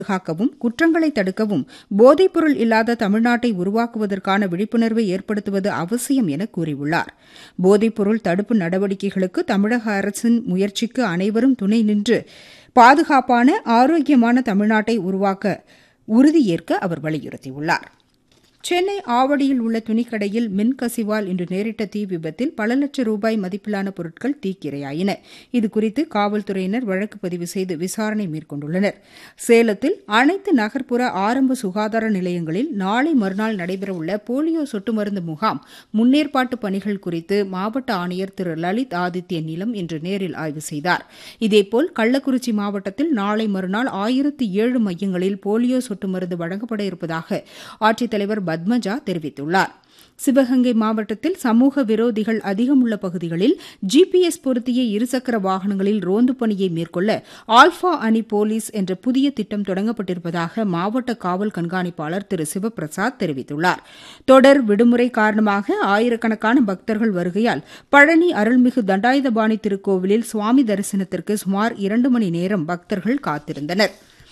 பாதுகாக்கவும் குற்றங்களை தடுக்கவும் போதைப்பொருள் இல்லாத தமிழ்நாட்டை உருவாக்குவதற்கான விழிப்புணர்வை ஏற்படுத்துவது அவசியம் என கூறியுள்ளார் போதைப்பொருள் தடுப்பு நடவடிக்கைகளுக்கு தமிழக அரசின் முயற்சிக்கு அனைவரும் துணை நின்று பாதுகாப்பான ஆரோக்கியமான தமிழ்நாட்டை உருவாக்க உறுதியேற்க அவர் வலியுறுத்தியுள்ளார் சென்னை ஆவடியில் உள்ள துணிக்கடையில் மின்கசிவால் இன்று நேரிட்ட தீ விபத்தில் பல லட்சம் ரூபாய் மதிப்பிலான பொருட்கள் தீக்கிரையாயின இதுகுறித்து காவல்துறையினர் வழக்கு பதிவு செய்து விசாரணை மேற்கொண்டுள்ளனர் சேலத்தில் அனைத்து நகர்ப்புற ஆரம்ப சுகாதார நிலையங்களில் நாளை மறுநாள் நடைபெறவுள்ள போலியோ சொட்டு மருந்து முகாம் முன்னேற்பாட்டு பணிகள் குறித்து மாவட்ட ஆணையர் திரு லலித் ஆதித்ய நீலம் இன்று நேரில் ஆய்வு செய்தார் இதேபோல் கள்ளக்குறிச்சி மாவட்டத்தில் நாளை மறுநாள் ஆயிரத்து ஏழு மையங்களில் போலியோ சொட்டு மருந்து வழங்கப்பட இருப்பதாக ஆட்சித்தலைவர் பத்மஜா தெரிவித்துள்ளார் சிவகங்கை மாவட்டத்தில் சமூக விரோதிகள் அதிகம் உள்ள பகுதிகளில் ஜிபிஎஸ் பொருத்திய இருசக்கர வாகனங்களில் ரோந்து பணியை மேற்கொள்ள ஆல்பா அணி போலீஸ் என்ற புதிய திட்டம் தொடங்கப்பட்டிருப்பதாக மாவட்ட காவல் கண்காணிப்பாளர் திரு சிவபிரசாத் தெரிவித்துள்ளார் தொடர் விடுமுறை காரணமாக ஆயிரக்கணக்கான பக்தர்கள் வருகையால் பழனி அருள்மிகு தண்டாயுதபாணி திருக்கோவிலில் சுவாமி தரிசனத்திற்கு சுமார் இரண்டு மணி நேரம் பக்தர்கள் காத்திருந்தனா்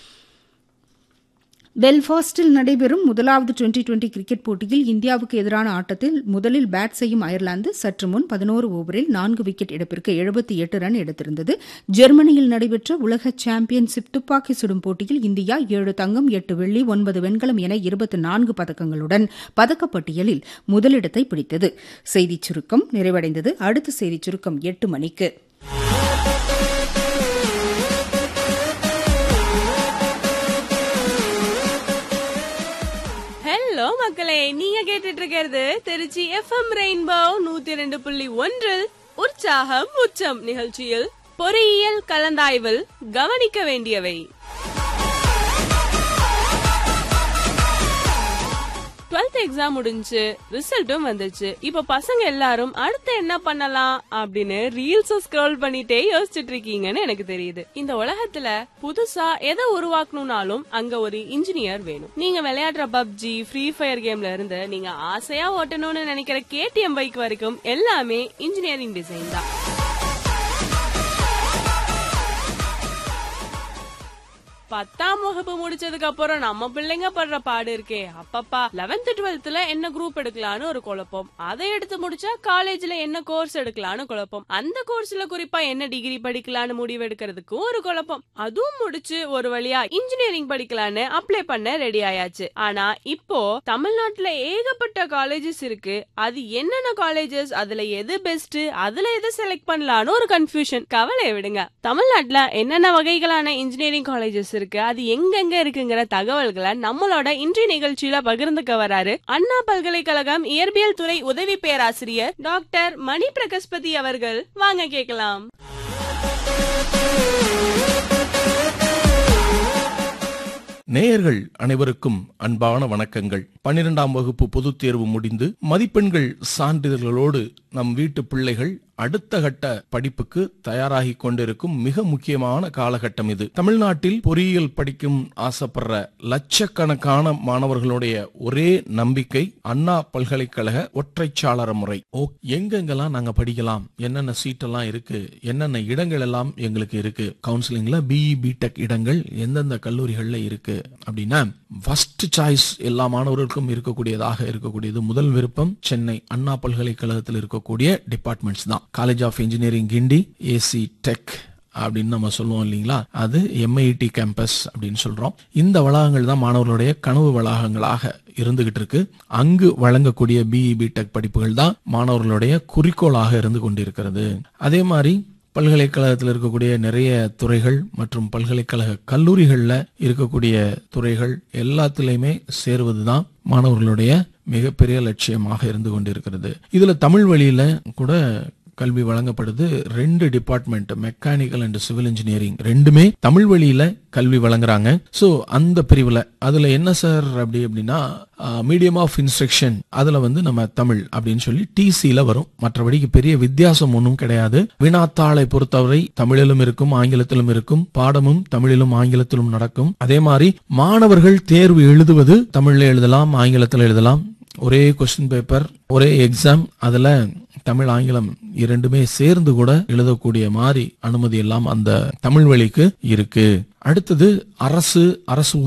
பெல்ஃபாஸ்டில் நடைபெறும் முதலாவது டுவெண்டி டுவெண்டி கிரிக்கெட் போட்டியில் இந்தியாவுக்கு எதிரான ஆட்டத்தில் முதலில் பேட் செய்யும் அயர்லாந்து சற்று முன் பதினோரு ஓவரில் நான்கு விக்கெட் இழப்பிற்கு எழுபத்தி எட்டு ரன் எடுத்திருந்தது ஜெர்மனியில் நடைபெற்ற உலக சாம்பியன்ஷிப் துப்பாக்கி சுடும் போட்டியில் இந்தியா ஏழு தங்கம் எட்டு வெள்ளி ஒன்பது வெண்கலம் என இருபத்தி நான்கு பதக்கங்களுடன் பதக்கப்பட்டியலில் முதலிடத்தை பிடித்தது செய்திச் சுருக்கம் நிறைவடைந்தது அடுத்த செய்திச் சுருக்கம் எட்டு மணிக்கு ஹலோ மக்களே நீங்க கேட்டுட்டு இருக்கிறது திருச்சி எஃப்எம் ரெயின்போ நூத்தி ரெண்டு புள்ளி ஒன்றில் உற்சாகம் உச்சம் நிகழ்ச்சியில் பொறியியல் கலந்தாய்வில் கவனிக்க வேண்டியவை டுவெல்த் எக்ஸாம் முடிஞ்சு ரிசல்ட்டும் வந்துச்சு இப்ப பசங்க எல்லாரும் அடுத்து என்ன பண்ணலாம் அப்படின்னு ரீல்ஸ் ஸ்க்ரோல் பண்ணிட்டே யோசிச்சுட்டு இருக்கீங்கன்னு எனக்கு தெரியுது இந்த உலகத்துல புதுசா எதை உருவாக்கணும்னாலும் அங்க ஒரு இன்ஜினியர் வேணும் நீங்க விளையாடுற பப்ஜி ஃப்ரீ ஃபயர் கேம்ல இருந்து நீங்க ஆசையா ஓட்டணும்னு நினைக்கிற கேடிஎம் பைக் வரைக்கும் எல்லாமே இன்ஜினியரிங் டிசைன் தான் பத்தாம் வகுப்பு முடிச்சதுக்கு அப்புறம் நம்ம பிள்ளைங்க படுற பாடு இருக்கே அப்பப்பா லெவன்த் டுவெல்த்ல என்ன குரூப் எடுக்கலான்னு ஒரு குழப்பம் அதை எடுத்து முடிச்சா காலேஜ்ல என்ன கோர்ஸ் எடுக்கலான்னு குழப்பம் அந்த கோர்ஸ்ல குறிப்பா என்ன டிகிரி படிக்கலான்னு முடிவு எடுக்கிறதுக்கும் ஒரு குழப்பம் அதுவும் முடிச்சு ஒரு வழியா இன்ஜினியரிங் படிக்கலான்னு அப்ளை பண்ண ரெடி ஆயாச்சு ஆனா இப்போ தமிழ்நாட்டுல ஏகப்பட்ட காலேஜஸ் இருக்கு அது என்னென்ன காலேஜஸ் அதுல எது பெஸ்ட் அதுல எது செலக்ட் பண்ணலான்னு ஒரு கன்ஃபியூஷன் கவலையை விடுங்க தமிழ்நாட்டுல என்னென்ன வகைகளான இன்ஜினியரிங் காலேஜஸ் இருக்கு அது எங்கெங்க இருக்குங்கிற தகவல்களை நம்மளோட இன்றைய நிகழ்ச்சியில பகிர்ந்துக்க வராரு அண்ணா பல்கலைக்கழகம் இயற்பியல் துறை உதவி பேராசிரியர் டாக்டர் மணி பிரகஸ்பதி அவர்கள் வாங்க கேட்கலாம் நேயர்கள் அனைவருக்கும் அன்பான வணக்கங்கள் பன்னிரெண்டாம் வகுப்பு பொதுத் தேர்வு முடிந்து மதிப்பெண்கள் சான்றிதழ்களோடு நம் வீட்டு பிள்ளைகள் அடுத்த கட்ட படிப்புக்கு தயாராகி கொண்டிருக்கும் மிக முக்கியமான காலகட்டம் இது தமிழ்நாட்டில் பொறியியல் படிக்கும் ஆசைப்படுற லட்சக்கணக்கான மாணவர்களுடைய ஒரே நம்பிக்கை அண்ணா பல்கலைக்கழக ஒற்றைச்சாளர முறை ஓ எங்கெங்கெல்லாம் நாங்க படிக்கலாம் என்னென்ன சீட்டெல்லாம் இருக்கு என்னென்ன இடங்கள் எல்லாம் எங்களுக்கு இருக்கு கவுன்சிலிங்ல பிஇ பிடெக் இடங்கள் எந்தெந்த கல்லூரிகள்ல இருக்கு அப்படின்னா ஃபர்ஸ்ட் சாய்ஸ் எல்லா மாணவர்களுக்கும் இருக்கக்கூடியதாக இருக்கக்கூடியது முதல் விருப்பம் சென்னை அண்ணா பல்கலைக்கழகத்தில் இருக்கக்கூடிய டிபார்ட்மெண்ட்ஸ் தான் college of engineering Guindy AC tech அப்படின்னு நம்ம சொல்லுவோம் இல்லைங்களா அது எம்ஐடி கேம்பஸ் அப்படின்னு சொல்றோம் இந்த வளாகங்கள் தான் மாணவர்களுடைய கனவு வளாகங்களாக இருந்துகிட்டு இருக்கு அங்கு வழங்கக்கூடிய பிஇ பிடெக் படிப்புகள் தான் மாணவர்களுடைய குறிக்கோளாக இருந்து கொண்டிருக்கிறது அதே மாதிரி பல்கலைக்கழகத்தில் இருக்கக்கூடிய நிறைய துறைகள் மற்றும் பல்கலைக்கழக கல்லூரிகளில் இருக்கக்கூடிய துறைகள் எல்லாத்துலேயுமே சேருவதுதான் மாணவர்களுடைய மிகப்பெரிய லட்சியமாக இருந்து கொண்டிருக்கிறது இதுல தமிழ் வழியில கூட கல்வி வழங்கப்படுது ரெண்டு department mechanical and civil engineering ரெண்டுமே தமிழ் வழியில கல்வி வழங்குறாங்க சோ அந்த பிரிவுல அதுல என்ன சார் அப்படி அப்படின்னா மீடியம் ஆஃப் இன்ஸ்ட்ரக்ஷன் அதுல வந்து நம்ம தமிழ் அப்படின்னு சொல்லி டிசில வரும் மற்றபடிக்கு பெரிய வித்தியாசம் ஒன்றும் கிடையாது வினாத்தாளை பொறுத்தவரை தமிழிலும் இருக்கும் ஆங்கிலத்திலும் இருக்கும் பாடமும் தமிழிலும் ஆங்கிலத்திலும் நடக்கும் அதே மாதிரி மாணவர்கள் தேர்வு எழுதுவது தமிழ்ல எழுதலாம் ஆங்கிலத்தில் எழுதலாம் ஒரே கொஸ்டின் பேப்பர் ஒரே எக்ஸாம் அதுல தமிழ் ஆங்கிலம் இரண்டுமே சேர்ந்து கூட எழுதக்கூடிய மாதிரி அனுமதி எல்லாம் அந்த தமிழ் வழிக்கு இருக்கு அடுத்தது அரசு அரசு